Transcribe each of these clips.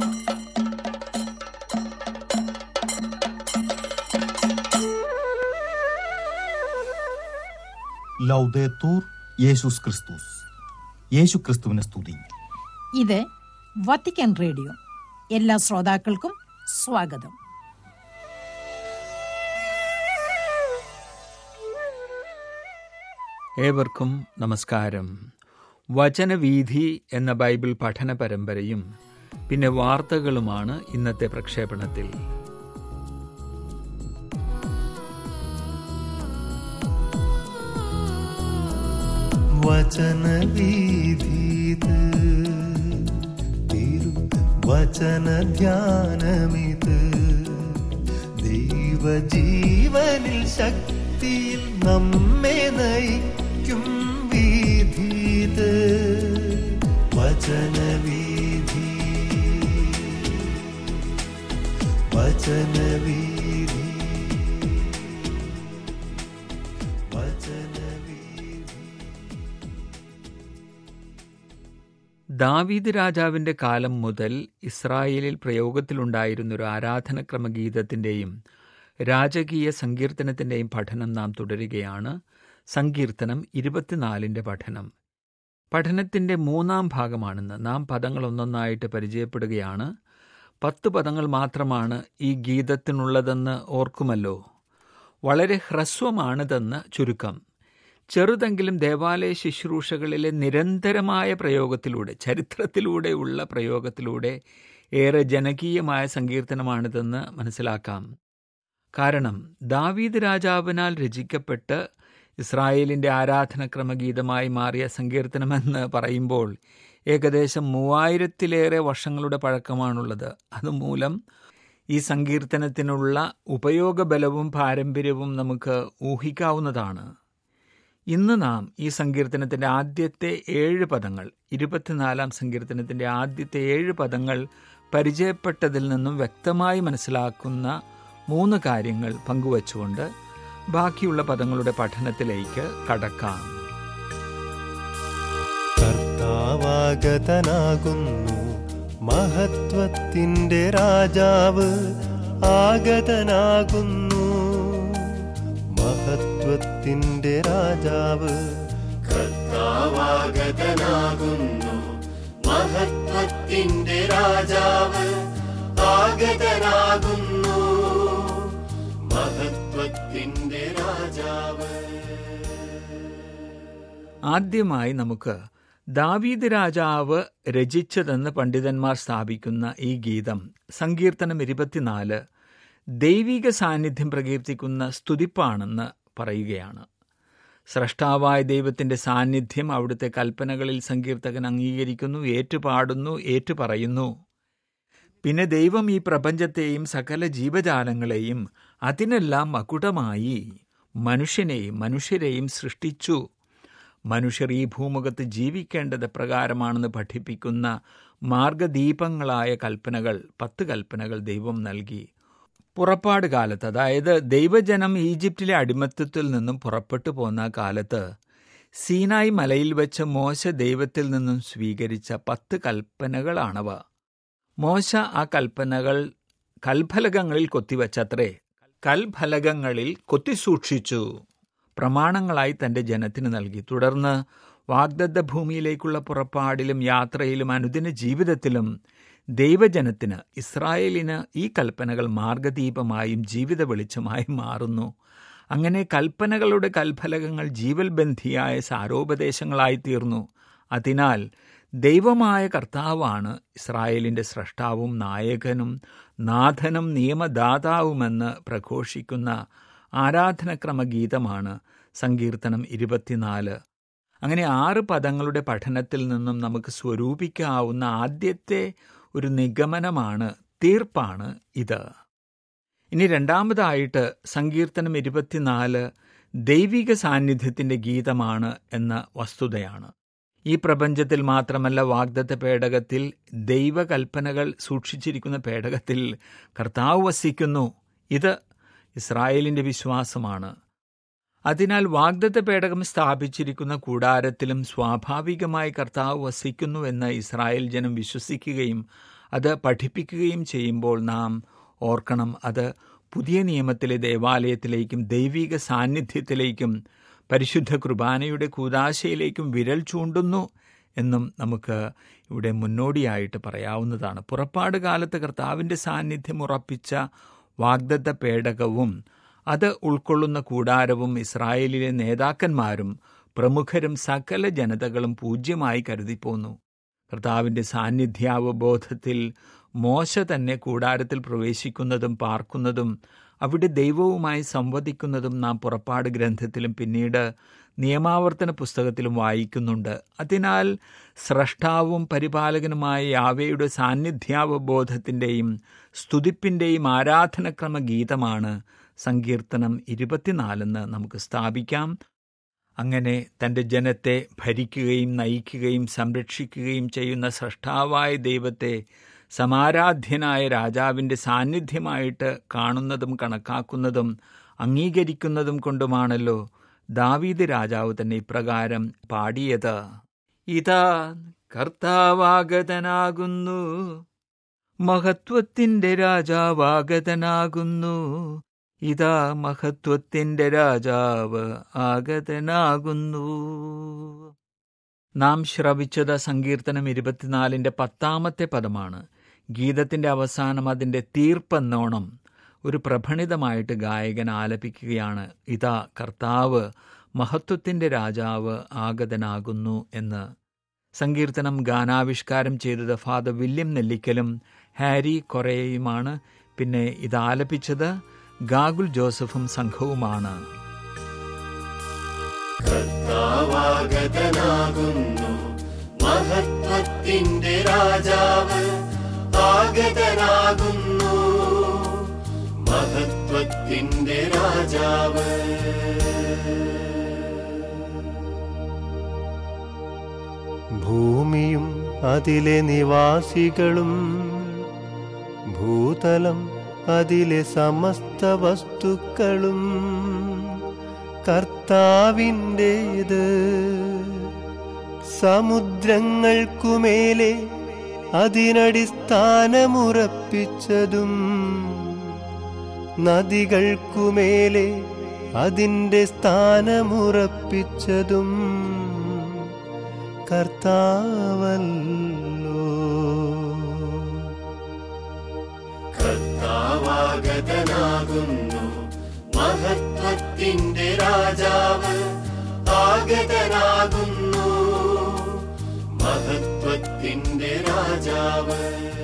ലൗദേത്തൂർ യേശുസ് ക്രിസ്തുസ് യേശു ക്രിസ്തുവിനെ സ്തുതി ഇത് വത്തിക്കാൻ റേഡിയോ എല്ലാ ശ്രോതാക്കൾക്കും സ്വാഗതം ഏവർക്കും നമസ്കാരം വചനവീഥി എന്ന ബൈബിൾ പഠന പരമ്പരയും പിന്നെ വാർത്തകളുമാണ് ഇന്നത്തെ പ്രക്ഷേപണത്തിൽ വചനവീഥീത് തിരു വചനധ്യാനമിത് ദൈവജീവനിൽ ശക്തിയിൽ നമ്മെ നയിക്കും വീഥീത് വചനവീഥി വചനവീഥി വചനവീഥി ദാവീദ് രാജാവിന്റെ കാലം മുതൽ ഇസ്രായേലിൽ പ്രയോഗത്തിലുണ്ടായിരുന്ന ഒരു ആരാധനക്രമ ഗീതത്തിന്റെയും രാജകീയ സങ്കീർത്തനത്തിന്റെയും പഠനം നാം തുടരുകയാണ് സങ്കീർത്തനം ഇരുപത്തിനാലിന്റെ പഠനം പഠനത്തിന്റെ മൂന്നാം ഭാഗമാണെന്ന് നാം പദങ്ങൾ ഒന്നൊന്നായിട്ട് പരിചയപ്പെടുകയാണ് പത്ത് പദങ്ങൾ മാത്രമാണ് ഈ ഗീതത്തിനുള്ളതെന്ന് ഓർക്കുമല്ലോ വളരെ ഹ്രസ്വമാണിതെന്ന് ചുരുക്കം ചെറുതെങ്കിലും ദേവാലയ ശുശ്രൂഷകളിലെ നിരന്തരമായ പ്രയോഗത്തിലൂടെ ചരിത്രത്തിലൂടെയുള്ള പ്രയോഗത്തിലൂടെ ഏറെ ജനകീയമായ സങ്കീർത്തനമാണിതെന്ന് മനസ്സിലാക്കാം കാരണം ദാവീദ് രാജാവിനാൽ രചിക്കപ്പെട്ട് ഇസ്രായേലിന്റെ ആരാധനക്രമ ഗീതമായി മാറിയ സങ്കീർത്തനമെന്ന് പറയുമ്പോൾ ഏകദേശം മൂവായിരത്തിലേറെ വർഷങ്ങളുടെ പഴക്കമാണുള്ളത് അതുമൂലം ഈ സങ്കീർത്തനത്തിനുള്ള ഉപയോഗബലവും പാരമ്പര്യവും നമുക്ക് ഊഹിക്കാവുന്നതാണ് ഇന്ന് നാം ഈ സങ്കീർത്തനത്തിന്റെ ആദ്യത്തെ ഏഴ് പദങ്ങൾ ഇരുപത്തിനാലാം സങ്കീർത്തനത്തിന്റെ ആദ്യത്തെ ഏഴ് പദങ്ങൾ പരിചയപ്പെട്ടതിൽ നിന്നും വ്യക്തമായി മനസ്സിലാക്കുന്ന മൂന്ന് കാര്യങ്ങൾ പങ്കുവച്ചുകൊണ്ട് ബാക്കിയുള്ള പദങ്ങളുടെ പഠനത്തിലേക്ക് കടക്കാം കർത്താവാഗതനാകുന്നു മഹത്വത്തിൻ്റെ രാജാവ് ആഗതനാകുന്നു മഹത്വത്തിൻ്റെ രാജാവ് കർത്താവാഗതനാകുന്നു മഹത്വത്തിന്റെ രാജാവ് ആഗതനാകുന്നു മഹത്വത്തിന്റെ രാജാവ് ആദ്യമായി നമുക്ക് ദാവീദ് രാജാവ് രചിച്ചതെന്ന് പണ്ഡിതന്മാർ സ്ഥാപിക്കുന്ന ഈ ഗീതം സങ്കീർത്തനം ഇരുപത്തിനാല് ദൈവിക സാന്നിധ്യം പ്രകീർത്തിക്കുന്ന സ്തുതിപ്പാണെന്ന് പറയുകയാണ് സ്രഷ്ടാവായ ദൈവത്തിന്റെ സാന്നിധ്യം അവിടുത്തെ കൽപ്പനകളിൽ സങ്കീർത്തകൻ അംഗീകരിക്കുന്നു ഏറ്റുപാടുന്നു ഏറ്റുപറയുന്നു പിന്നെ ദൈവം ഈ പ്രപഞ്ചത്തെയും സകല ജീവജാലങ്ങളെയും അതിനെല്ലാം മകുടമായി മനുഷ്യനെയും മനുഷ്യരെയും സൃഷ്ടിച്ചു മനുഷ്യർ ഈ ഭൂമുഖത്ത് ജീവിക്കേണ്ടത് പ്രകാരമാണെന്ന് പഠിപ്പിക്കുന്ന മാർഗദീപങ്ങളായ കൽപ്പനകൾ പത്ത് കൽപ്പനകൾ ദൈവം നൽകി പുറപ്പാട് കാലത്ത് അതായത് ദൈവജനം ഈജിപ്തിലെ അടിമത്തത്തിൽ നിന്നും പുറപ്പെട്ടു പോന്ന കാലത്ത് സീനായി മലയിൽ വെച്ച് മോശ ദൈവത്തിൽ നിന്നും സ്വീകരിച്ച പത്ത് കൽപ്പനകളാണവ മോശ ആ കൽപ്പനകൾ കൽഫലകങ്ങളിൽ കൊത്തിവച്ചത്രേ കൽഫലകങ്ങളിൽ കൊത്തിസൂക്ഷിച്ചു പ്രമാണങ്ങളായി തന്റെ ജനത്തിന് നൽകി തുടർന്ന് വാഗ്ദത്ത ഭൂമിയിലേക്കുള്ള പുറപ്പാടിലും യാത്രയിലും അനുദിന ജീവിതത്തിലും ദൈവജനത്തിന് ഇസ്രായേലിന് ഈ കൽപ്പനകൾ മാർഗദീപമായും ജീവിത വെളിച്ചമായും മാറുന്നു അങ്ങനെ കൽപ്പനകളുടെ കൽഫലകങ്ങൾ ജീവൽബന്ധിയായ സാരോപദേശങ്ങളായി തീർന്നു അതിനാൽ ദൈവമായ കർത്താവാണ് ഇസ്രായേലിന്റെ സ്രഷ്ടാവും നായകനും നാഥനും നിയമദാതാവുമെന്ന് പ്രഘോഷിക്കുന്ന ആരാധനക്രമ ഗീതമാണ് സങ്കീർത്തനം ഇരുപത്തിനാല് അങ്ങനെ ആറ് പദങ്ങളുടെ പഠനത്തിൽ നിന്നും നമുക്ക് സ്വരൂപിക്കാവുന്ന ആദ്യത്തെ ഒരു നിഗമനമാണ് തീർപ്പാണ് ഇത് ഇനി രണ്ടാമതായിട്ട് സങ്കീർത്തനം ഇരുപത്തിനാല് ദൈവിക സാന്നിധ്യത്തിന്റെ ഗീതമാണ് എന്ന വസ്തുതയാണ് ഈ പ്രപഞ്ചത്തിൽ മാത്രമല്ല വാഗ്ദത്ത പേടകത്തിൽ ദൈവകൽപ്പനകൾ സൂക്ഷിച്ചിരിക്കുന്ന പേടകത്തിൽ കർത്താവ് വസിക്കുന്നു ഇത് ഇസ്രായേലിന്റെ വിശ്വാസമാണ് അതിനാൽ വാഗ്ദത്ത പേടകം സ്ഥാപിച്ചിരിക്കുന്ന കൂടാരത്തിലും സ്വാഭാവികമായി കർത്താവ് വസിക്കുന്നുവെന്ന് ഇസ്രായേൽ ജനം വിശ്വസിക്കുകയും അത് പഠിപ്പിക്കുകയും ചെയ്യുമ്പോൾ നാം ഓർക്കണം അത് പുതിയ നിയമത്തിലെ ദേവാലയത്തിലേക്കും ദൈവിക സാന്നിധ്യത്തിലേക്കും പരിശുദ്ധ കുർബാനയുടെ കൂതാശയിലേക്കും വിരൽ ചൂണ്ടുന്നു എന്നും നമുക്ക് ഇവിടെ മുന്നോടിയായിട്ട് പറയാവുന്നതാണ് പുറപ്പാട് കാലത്ത് കർത്താവിൻ്റെ സാന്നിധ്യം ഉറപ്പിച്ച വാഗ്ദത്ത പേടകവും അത് ഉൾക്കൊള്ളുന്ന കൂടാരവും ഇസ്രായേലിലെ നേതാക്കന്മാരും പ്രമുഖരും സകല ജനതകളും പൂജ്യമായി കരുതിപ്പോന്നു കർത്താവിൻ്റെ സാന്നിധ്യാവബോധത്തിൽ മോശ തന്നെ കൂടാരത്തിൽ പ്രവേശിക്കുന്നതും പാർക്കുന്നതും അവിടെ ദൈവവുമായി സംവദിക്കുന്നതും നാം പുറപ്പാട് ഗ്രന്ഥത്തിലും പിന്നീട് നിയമാവർത്തന പുസ്തകത്തിലും വായിക്കുന്നുണ്ട് അതിനാൽ സ്രഷ്ടാവും പരിപാലകനുമായ യാവയുടെ സാന്നിധ്യാവബോധത്തിൻ്റെയും സ്തുതിപ്പിൻ്റെയും ആരാധനക്രമ ഗീതമാണ് സങ്കീർത്തനം ഇരുപത്തിനാലെന്ന് നമുക്ക് സ്ഥാപിക്കാം അങ്ങനെ തൻ്റെ ജനത്തെ ഭരിക്കുകയും നയിക്കുകയും സംരക്ഷിക്കുകയും ചെയ്യുന്ന സ്രഷ്ടാവായ ദൈവത്തെ സമാരാധ്യനായ രാജാവിൻ്റെ സാന്നിധ്യമായിട്ട് കാണുന്നതും കണക്കാക്കുന്നതും അംഗീകരിക്കുന്നതും കൊണ്ടുമാണല്ലോ ദാവീദ് രാജാവ് തന്നെ ഇപ്രകാരം പാടിയത് ഇതാ കർത്താവാഗതനാകുന്നു മഹത്വത്തിൻ്റെ രാജാവാഗതനാകുന്നു ഇതാ മഹത്വത്തിൻ്റെ രാജാവ് ആഗതനാകുന്നു നാം ശ്രവിച്ചത് സങ്കീർത്തനം ഇരുപത്തിനാലിൻ്റെ പത്താമത്തെ പദമാണ് ഗീതത്തിൻ്റെ അവസാനം അതിൻ്റെ തീർപ്പെന്നോണം ഒരു പ്രഭണിതമായിട്ട് ഗായകൻ ആലപിക്കുകയാണ് ഇതാ കർത്താവ് മഹത്വത്തിൻ്റെ രാജാവ് ആഗതനാകുന്നു എന്ന് സങ്കീർത്തനം ഗാനാവിഷ്കാരം ചെയ്തത് ഫാദർ വില്യം നെല്ലിക്കലും ഹാരി കൊറേയുമാണ് പിന്നെ ഇത് ആലപിച്ചത് ഗാഗുൽ ജോസഫും സംഘവുമാണ് കർത്താവാഗതനാകുന്നു മഹത്വത്തിന്റെ രാജാവ് ആഗതനാകുന്നു മഹത്വത്തിന്റെ രാജാവ് ഭൂമിയും അതിലെ നിവാസികളും ഭൂതലം അതിലെ സമസ്ത വസ്തുക്കളും കർത്താവിൻ്റേത് സമുദ്രങ്ങൾക്കുമേലെ അതിനടിസ്ഥാനമുറപ്പിച്ചതും നദികൾക്കുമേലെ അതിൻ്റെ സ്ഥാനമുറപ്പിച്ചതും കർത്താവല്ലോ കർത്താവാഗതനാകുന്നു മഹത്വത്തിന്റെ രാജാവ് ആഗതനാകുന്നു മഹത്വത്തിന്റെ രാജാവ്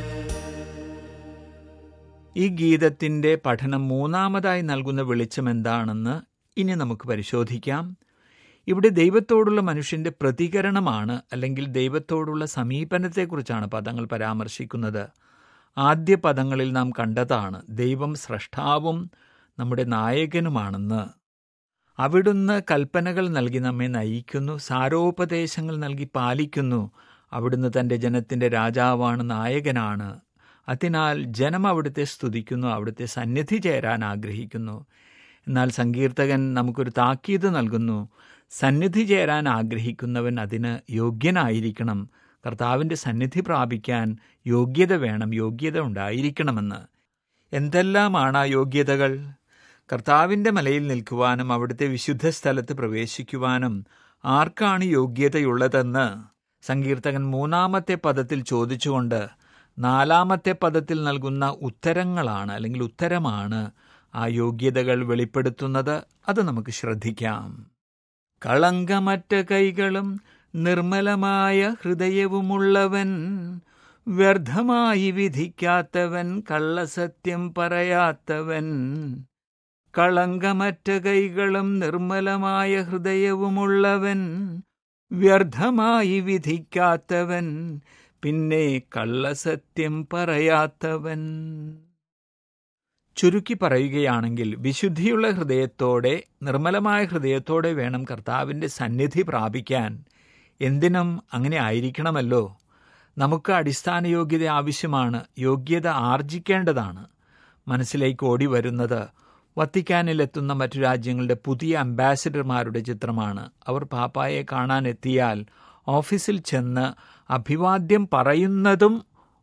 ഈ ഗീതത്തിൻ്റെ പഠനം മൂന്നാമതായി നൽകുന്ന വെളിച്ചം എന്താണെന്ന് ഇനി നമുക്ക് പരിശോധിക്കാം ഇവിടെ ദൈവത്തോടുള്ള മനുഷ്യന്റെ പ്രതികരണമാണ് അല്ലെങ്കിൽ ദൈവത്തോടുള്ള സമീപനത്തെക്കുറിച്ചാണ് പദങ്ങൾ പരാമർശിക്കുന്നത് ആദ്യ പദങ്ങളിൽ നാം കണ്ടതാണ് ദൈവം സ്രഷ്ടാവും നമ്മുടെ നായകനുമാണെന്ന് അവിടുന്ന് കൽപ്പനകൾ നൽകി നമ്മെ നയിക്കുന്നു സാരോപദേശങ്ങൾ നൽകി പാലിക്കുന്നു അവിടുന്ന് തൻ്റെ ജനത്തിൻ്റെ രാജാവാണ് നായകനാണ് അതിനാൽ ജനം അവിടുത്തെ സ്തുതിക്കുന്നു അവിടുത്തെ സന്നിധി ചേരാൻ ആഗ്രഹിക്കുന്നു എന്നാൽ സങ്കീർത്തകൻ നമുക്കൊരു താക്കീത് നൽകുന്നു സന്നിധി ചേരാൻ ആഗ്രഹിക്കുന്നവൻ അതിന് യോഗ്യനായിരിക്കണം കർത്താവിൻ്റെ സന്നിധി പ്രാപിക്കാൻ യോഗ്യത വേണം യോഗ്യത ഉണ്ടായിരിക്കണമെന്ന് എന്തെല്ലാമാണ് ആ യോഗ്യതകൾ കർത്താവിൻ്റെ മലയിൽ നിൽക്കുവാനും അവിടുത്തെ വിശുദ്ധ സ്ഥലത്ത് പ്രവേശിക്കുവാനും ആർക്കാണ് യോഗ്യതയുള്ളതെന്ന് സങ്കീർത്തകൻ മൂന്നാമത്തെ പദത്തിൽ ചോദിച്ചുകൊണ്ട് നാലാമത്തെ പദത്തിൽ നൽകുന്ന ഉത്തരങ്ങളാണ് അല്ലെങ്കിൽ ഉത്തരമാണ് ആ യോഗ്യതകൾ വെളിപ്പെടുത്തുന്നത് അത് നമുക്ക് ശ്രദ്ധിക്കാം കളങ്കമറ്റ കൈകളും നിർമ്മലമായ ഹൃദയവുമുള്ളവൻ വ്യർത്ഥമായി വിധിക്കാത്തവൻ കള്ളസത്യം പറയാത്തവൻ കളങ്കമറ്റ കൈകളും നിർമ്മലമായ ഹൃദയവുമുള്ളവൻ വ്യർത്ഥമായി വിധിക്കാത്തവൻ പിന്നെ കള്ളസത്യം പറയാത്തവൻ ചുരുക്കി പറയുകയാണെങ്കിൽ വിശുദ്ധിയുള്ള ഹൃദയത്തോടെ നിർമ്മലമായ ഹൃദയത്തോടെ വേണം കർത്താവിൻ്റെ സന്നിധി പ്രാപിക്കാൻ എന്തിനും അങ്ങനെ ആയിരിക്കണമല്ലോ നമുക്ക് അടിസ്ഥാന യോഗ്യത ആവശ്യമാണ് യോഗ്യത ആർജിക്കേണ്ടതാണ് മനസ്സിലേക്ക് ഓടി വരുന്നത് വത്തിക്കാനിലെത്തുന്ന മറ്റു രാജ്യങ്ങളുടെ പുതിയ അംബാസിഡർമാരുടെ ചിത്രമാണ് അവർ പാപ്പായെ കാണാൻ എത്തിയാൽ ഓഫീസിൽ ചെന്ന് അഭിവാദ്യം പറയുന്നതും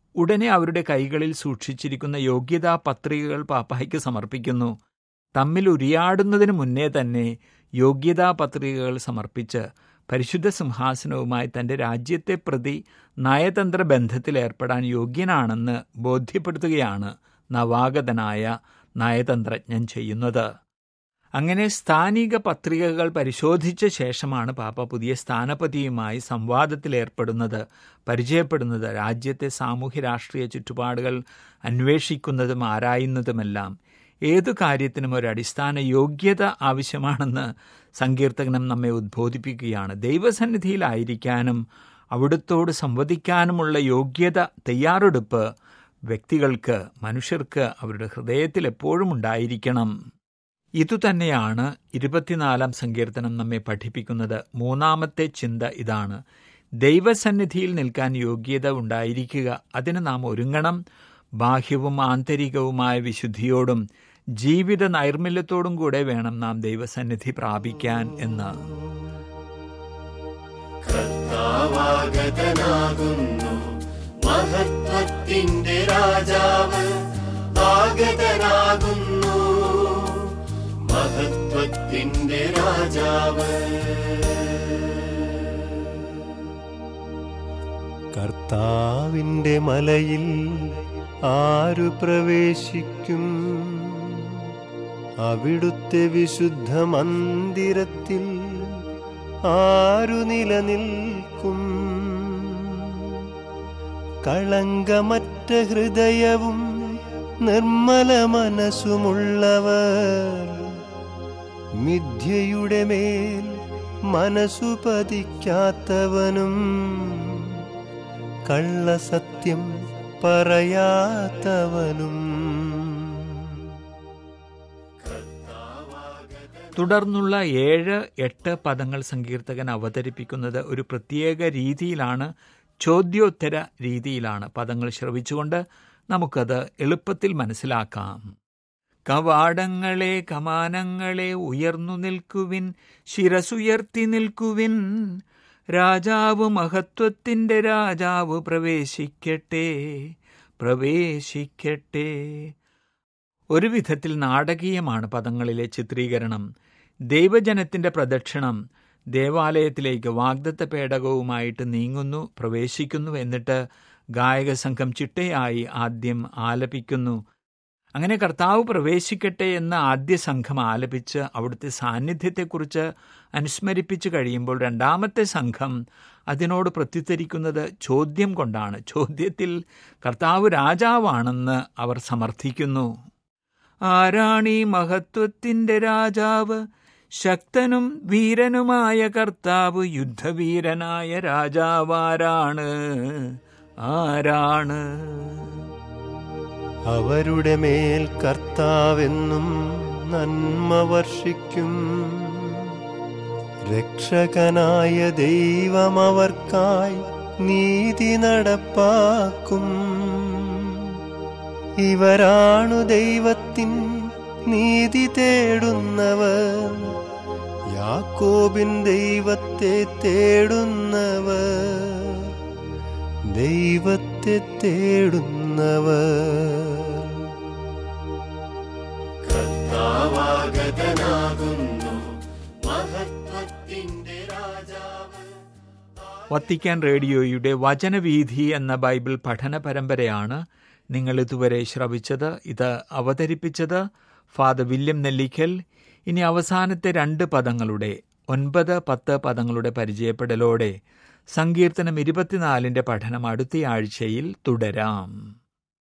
ഉടനെ അവരുടെ കൈകളിൽ സൂക്ഷിച്ചിരിക്കുന്ന യോഗ്യതാ പത്രികകൾ പാപ്പായ്ക്ക് സമർപ്പിക്കുന്നു തമ്മിൽ ഉരിയാടുന്നതിന് മുന്നേ തന്നെ യോഗ്യതാ പത്രികകൾ സമർപ്പിച്ച് പരിശുദ്ധ സിംഹാസനവുമായി തന്റെ രാജ്യത്തെ പ്രതി നയതന്ത്ര ബന്ധത്തിൽ ഏർപ്പെടാൻ യോഗ്യനാണെന്ന് ബോധ്യപ്പെടുത്തുകയാണ് നവാഗതനായ നയതന്ത്രജ്ഞൻ ചെയ്യുന്നത് അങ്ങനെ സ്ഥാനിക പത്രികകൾ പരിശോധിച്ച ശേഷമാണ് പാപ്പ പുതിയ സ്ഥാനപതിയുമായി സംവാദത്തിലേർപ്പെടുന്നത് പരിചയപ്പെടുന്നത് രാജ്യത്തെ സാമൂഹ്യ രാഷ്ട്രീയ ചുറ്റുപാടുകൾ അന്വേഷിക്കുന്നതും ആരായുന്നതുമെല്ലാം ഏതു കാര്യത്തിനും ഒരു അടിസ്ഥാന യോഗ്യത ആവശ്യമാണെന്ന് സങ്കീർത്തകനം നമ്മെ ഉദ്ബോധിപ്പിക്കുകയാണ് ദൈവസന്നിധിയിലായിരിക്കാനും അവിടുത്തോട് സംവദിക്കാനുമുള്ള യോഗ്യത തയ്യാറെടുപ്പ് വ്യക്തികൾക്ക് മനുഷ്യർക്ക് അവരുടെ ഹൃദയത്തിൽ എപ്പോഴും ഉണ്ടായിരിക്കണം ഇതുതന്നെയാണ് ഇരുപത്തിനാലാം സങ്കീർത്തനം നമ്മെ പഠിപ്പിക്കുന്നത് മൂന്നാമത്തെ ചിന്ത ഇതാണ് ദൈവസന്നിധിയിൽ നിൽക്കാൻ യോഗ്യത ഉണ്ടായിരിക്കുക അതിന് നാം ഒരുങ്ങണം ബാഹ്യവും ആന്തരികവുമായ വിശുദ്ധിയോടും ജീവിത നൈർമല്യത്തോടും കൂടെ വേണം നാം ദൈവസന്നിധി പ്രാപിക്കാൻ എന്ന് കർത്താവാഗതനാകുന്നു മഹത്വത്തിന്റെ രാജാവ് ആഗതനാകുന്നു മഹത്വത്തിന്റെ രാജാവ് കർത്താവിൻ്റെ മലയിൽ ആരു പ്രവേശിക്കും അവിടുത്തെ വിശുദ്ധ മന്ദിരത്തിൽ ആരു നിലനിൽക്കും കളങ്കമറ്റ ഹൃദയവും നിർമ്മല മനസ്സുമുള്ളവർ മിഥ്യയുടെ മേൽ മനസ്സു പതിക്കാത്തവനും കള്ളസത്യം പറയാത്തവനും തുടർന്നുള്ള ഏഴ് എട്ട് പദങ്ങൾ സങ്കീർത്തകൻ അവതരിപ്പിക്കുന്നത് ഒരു പ്രത്യേക രീതിയിലാണ് ചോദ്യോത്തര രീതിയിലാണ് പദങ്ങൾ ശ്രവിച്ചുകൊണ്ട് നമുക്കത് എളുപ്പത്തിൽ മനസ്സിലാക്കാം കവാടങ്ങളെ കമാനങ്ങളെ ഉയർന്നു നിൽക്കുവിൻ ശിരസുയർത്തി നിൽക്കുവിൻ രാജാവ് മഹത്വത്തിൻ്റെ രാജാവ് പ്രവേശിക്കട്ടെ പ്രവേശിക്കട്ടെ ഒരു വിധത്തിൽ നാടകീയമാണ് പദങ്ങളിലെ ചിത്രീകരണം ദൈവജനത്തിന്റെ പ്രദക്ഷിണം ദേവാലയത്തിലേക്ക് വാഗ്ദത്ത പേടകവുമായിട്ട് നീങ്ങുന്നു പ്രവേശിക്കുന്നു എന്നിട്ട് ഗായക സംഘം ചിട്ടയായി ആദ്യം ആലപിക്കുന്നു അങ്ങനെ കർത്താവ് പ്രവേശിക്കട്ടെ എന്ന് ആദ്യ സംഘം ആലപിച്ച് അവിടുത്തെ സാന്നിധ്യത്തെക്കുറിച്ച് അനുസ്മരിപ്പിച്ചു കഴിയുമ്പോൾ രണ്ടാമത്തെ സംഘം അതിനോട് പ്രത്യുത്തരിക്കുന്നത് ചോദ്യം കൊണ്ടാണ് ചോദ്യത്തിൽ കർത്താവ് രാജാവാണെന്ന് അവർ സമർത്ഥിക്കുന്നു ആരാണീ മഹത്വത്തിൻ്റെ രാജാവ് ശക്തനും വീരനുമായ കർത്താവ് യുദ്ധവീരനായ രാജാവാരാണ് ആരാണ് അവരുടെ മേൽ കർത്താവെന്നും നന്മ വർഷിക്കും രക്ഷകനായ ദൈവം അവർക്കായി നീതി നടപ്പാക്കും ഇവരാണു ദൈവത്തിൻ നീതി തേടുന്നവർ യാക്കോബിൻ ദൈവത്തെ തേടുന്നവർ ദൈവത്തെ തേടുന്നവർ കർത്താവാഗതനാകുന്നു മഹത്വത്തിന്റെ രാജാവ് വത്തിക്കാൻ റേഡിയോയുടെ വചനവീഥി എന്ന ബൈബിൾ പഠന പരമ്പരയാണ് നിങ്ങൾ ഇതുവരെ ശ്രവിച്ചത് ഇത് അവതരിപ്പിച്ചത് ഫാദർ വില്യം നെല്ലിക്കൽ ഇനി അവസാനത്തെ രണ്ട് പദങ്ങളുടെ ഒൻപത് പത്ത് പദങ്ങളുടെ പരിചയപ്പെടലോടെ സങ്കീർത്തനം ഇരുപത്തിനാലിന്റെ പഠനം അടുത്തയാഴ്ചയിൽ തുടരാം